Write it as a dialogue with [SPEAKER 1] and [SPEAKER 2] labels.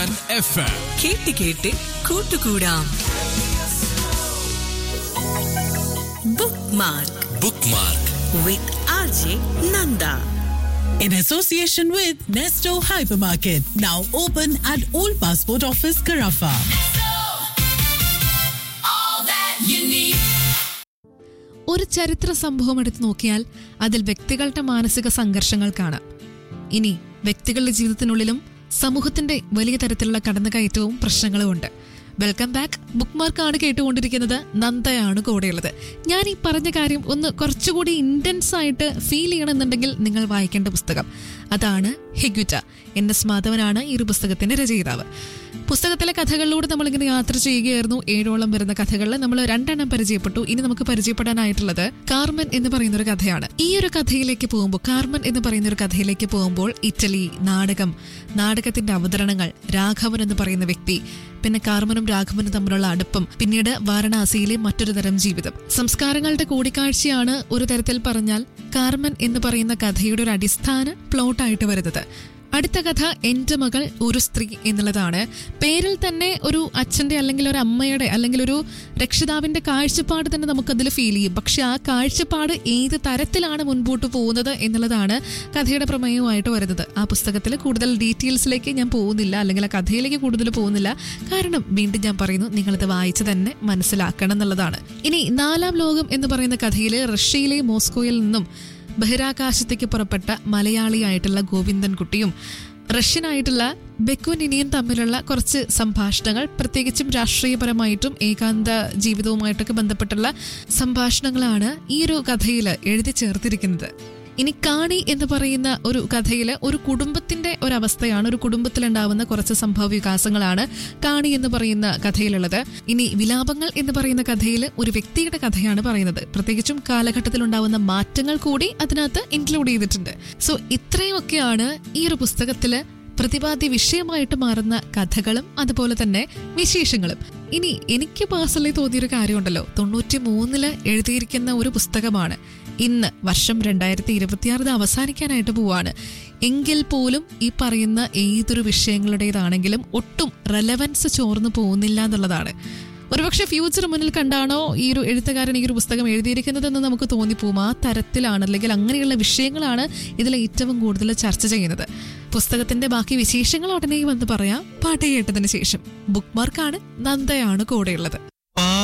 [SPEAKER 1] And F M
[SPEAKER 2] കേട്ട് കേട്ട് കൂട്ടുകൂടാം book mark
[SPEAKER 1] book mark
[SPEAKER 2] with R J Nanda
[SPEAKER 3] in association with Nesto Hypermarket, now open at Old Passport Office, Carafa.
[SPEAKER 4] ഒരു ചരിത്ര സംഭവം എടുത്തു നോക്കിയാൽ അതിൽ വ്യക്തികളുടെ മാനസിക സംഘർഷങ്ങൾ കാണാം ഇനി വ്യക്തികളുടെ ജീവിതത്തിനുള്ളിലും സമൂഹത്തിന്റെ വലിയ തരത്തിലുള്ള കടന്നുകയറ്റവും പ്രശ്നങ്ങളും ഉണ്ട് വെൽക്കം ബാക്ക് ബുക്ക് മാർക്കാണ് കേട്ടുകൊണ്ടിരിക്കുന്നത് നന്ദയാണ് കൂടെയുള്ളത് ഞാൻ ഈ പറഞ്ഞ കാര്യം ഒന്ന് കുറച്ചുകൂടി ഇന്റൻസ് ആയിട്ട് ഫീൽ ചെയ്യണമെന്നുണ്ടെങ്കിൽ നിങ്ങൾ വായിക്കേണ്ട പുസ്തകം അതാണ് ഹെഗ്യുറ്റ എൻ എസ് മാധവനാണ് ഈ ഒരു പുസ്തകത്തിന്റെ രചയിതാവ് പുസ്തകത്തിലെ കഥകളിലൂടെ നമ്മളിങ്ങനെ യാത്ര ചെയ്യുകയായിരുന്നു ഏഴോളം വരുന്ന കഥകളിൽ നമ്മൾ രണ്ടെണ്ണം പരിചയപ്പെട്ടു ഇനി നമുക്ക് പരിചയപ്പെടാനായിട്ടുള്ളത് കാർമൻ എന്ന് പറയുന്ന ഒരു കഥയാണ് ഈ ഒരു കഥയിലേക്ക് പോകുമ്പോൾ കാർമൻ എന്ന് പറയുന്ന ഒരു കഥയിലേക്ക് പോകുമ്പോൾ ഇറ്റലി നാടകം നാടകത്തിന്റെ അവതരണങ്ങൾ രാഘവൻ എന്ന് പറയുന്ന വ്യക്തി പിന്നെ കാർമനും രാഘവനും തമ്മിലുള്ള അടുപ്പം പിന്നീട് വാരണാസിയിലെ മറ്റൊരു തരം ജീവിതം സംസ്കാരങ്ങളുടെ കൂടിക്കാഴ്ചയാണ് ഒരു തരത്തിൽ പറഞ്ഞാൽ കാർമൻ എന്ന് പറയുന്ന കഥയുടെ ഒരു അടിസ്ഥാന പ്ലോട്ടായിട്ട് വരുന്നത് അടുത്ത കഥ എന്റെ മകൾ ഒരു സ്ത്രീ എന്നുള്ളതാണ് പേരിൽ തന്നെ ഒരു അച്ഛന്റെ അല്ലെങ്കിൽ ഒരു അമ്മയുടെ അല്ലെങ്കിൽ ഒരു രക്ഷിതാവിന്റെ കാഴ്ചപ്പാട് തന്നെ നമുക്കതിൽ ഫീൽ ചെയ്യും പക്ഷെ ആ കാഴ്ചപ്പാട് ഏത് തരത്തിലാണ് മുൻപോട്ട് പോകുന്നത് എന്നുള്ളതാണ് കഥയുടെ പ്രമേയമായിട്ട് വരുന്നത് ആ പുസ്തകത്തിൽ കൂടുതൽ ഡീറ്റെയിൽസിലേക്ക് ഞാൻ പോകുന്നില്ല അല്ലെങ്കിൽ ആ കഥയിലേക്ക് കൂടുതൽ പോകുന്നില്ല കാരണം വീണ്ടും ഞാൻ പറയുന്നു നിങ്ങളിത് വായിച്ച് തന്നെ മനസ്സിലാക്കണം എന്നുള്ളതാണ് ഇനി നാലാം ലോകം എന്ന് പറയുന്ന കഥയിൽ റഷ്യയിലെ മോസ്കോയിൽ നിന്നും ബഹിരാകാശത്തേക്ക് പുറപ്പെട്ട മലയാളിയായിട്ടുള്ള ഗോവിന്ദൻകുട്ടിയും റഷ്യനായിട്ടുള്ള ബെക്കുനിനിയും തമ്മിലുള്ള കുറച്ച് സംഭാഷണങ്ങൾ പ്രത്യേകിച്ചും രാഷ്ട്രീയപരമായിട്ടും ഏകാന്ത ജീവിതവുമായിട്ടൊക്കെ ബന്ധപ്പെട്ടുള്ള സംഭാഷണങ്ങളാണ് ഈ ഒരു കഥയിൽ എഴുതി ചേർത്തിരിക്കുന്നത് ഇനി കാണി എന്ന് പറയുന്ന ഒരു കഥയിൽ ഒരു കുടുംബത്തിന്റെ ഒരവസ്ഥയാണ് ഒരു കുടുംബത്തിലുണ്ടാവുന്ന കുറച്ച് സംഭവ വികാസങ്ങളാണ് കാണി എന്ന് പറയുന്ന കഥയിലുള്ളത് ഇനി വിലാപങ്ങൾ എന്ന് പറയുന്ന കഥയിൽ ഒരു വ്യക്തിയുടെ കഥയാണ് പറയുന്നത് പ്രത്യേകിച്ചും കാലഘട്ടത്തിൽ ഉണ്ടാവുന്ന മാറ്റങ്ങൾ കൂടി അതിനകത്ത് ഇൻക്ലൂഡ് ചെയ്തിട്ടുണ്ട് സോ ഇത്രയുമൊക്കെയാണ് ഈ ഒരു പുസ്തകത്തില് പ്രതിപാദ്യ വിഷയമായിട്ട് മാറുന്ന കഥകളും അതുപോലെ തന്നെ വിശേഷങ്ങളും ഇനി എനിക്ക് പേഴ്സണലി തോന്നിയൊരു കാര്യമുണ്ടല്ലോ തൊണ്ണൂറ്റി മൂന്നില് എഴുതിയിരിക്കുന്ന ഒരു പുസ്തകമാണ് ഇന്ന് വർഷം രണ്ടായിരത്തി ഇരുപത്തിയാറ് അവസാനിക്കാനായിട്ട് പോവാണ് എങ്കിൽ പോലും ഈ പറയുന്ന ഏതൊരു വിഷയങ്ങളുടേതാണെങ്കിലും ഒട്ടും റെലവൻസ് ചോർന്നു പോകുന്നില്ല എന്നുള്ളതാണ് ഒരുപക്ഷെ ഫ്യൂച്ചർ മുന്നിൽ കണ്ടാണോ ഈ ഒരു എഴുത്തുകാരൻ ഈ ഒരു പുസ്തകം എഴുതിയിരിക്കുന്നതെന്ന് നമുക്ക് തോന്നിപ്പോവും ആ തരത്തിലാണ് അല്ലെങ്കിൽ അങ്ങനെയുള്ള വിഷയങ്ങളാണ് ഇതിൽ ഏറ്റവും കൂടുതൽ ചർച്ച ചെയ്യുന്നത് പുസ്തകത്തിന്റെ ബാക്കി വിശേഷങ്ങൾ ഉടനെ വന്ന് പറയാം പാട്ട് കേട്ടതിന് ശേഷം ബുക്ക് മാർക്കാണ് നന്ദയാണ് കൂടെയുള്ളത്